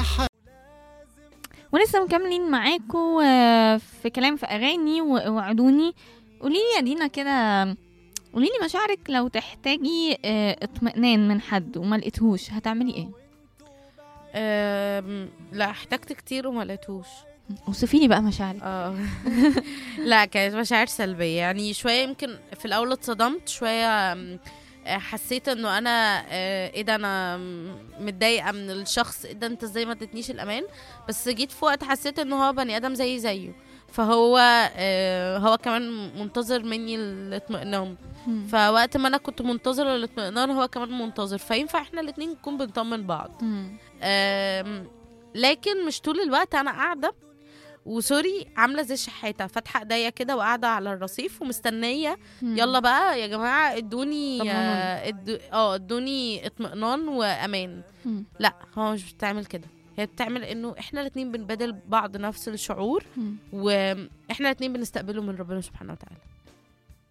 ح... ولسه مكملين معاكم آه، في كلام في اغاني و- وعدوني قولي لي يا دينا كده قولي لي مشاعرك لو تحتاجي آه، اطمئنان من حد وما لقيتهوش هتعملي ايه أم، لا احتجت كتير وما لقيتهوش اوصفي لي بقى مشاعرك اه لا كانت مشاعر سلبيه يعني شويه يمكن في الاول اتصدمت شويه أم، آه، حسيت انه انا آه، ايه ده انا م- متضايقه من الشخص ايه ده انت ازاي ما ادتنيش الامان بس جيت في وقت حسيت انه هو بني ادم زي زيه فهو آه، هو كمان منتظر مني الاطمئنان مم. فوقت ما انا كنت منتظره الاطمئنان هو كمان منتظر فينفع احنا الاتنين نكون بنطمن بعض مم. أم، لكن مش طول الوقت انا قاعده وسوري عامله زي الشحاته فاتحه ايديا كده وقاعده على الرصيف ومستنيه مم. يلا بقى يا جماعه ادوني طمنوني. آه، ادو- اه ادوني اطمئنان وامان مم. لا هو مش بتعمل كده هي بتعمل انه احنا الاتنين بنبادل بعض نفس الشعور مم. واحنا الاتنين بنستقبله من ربنا سبحانه وتعالى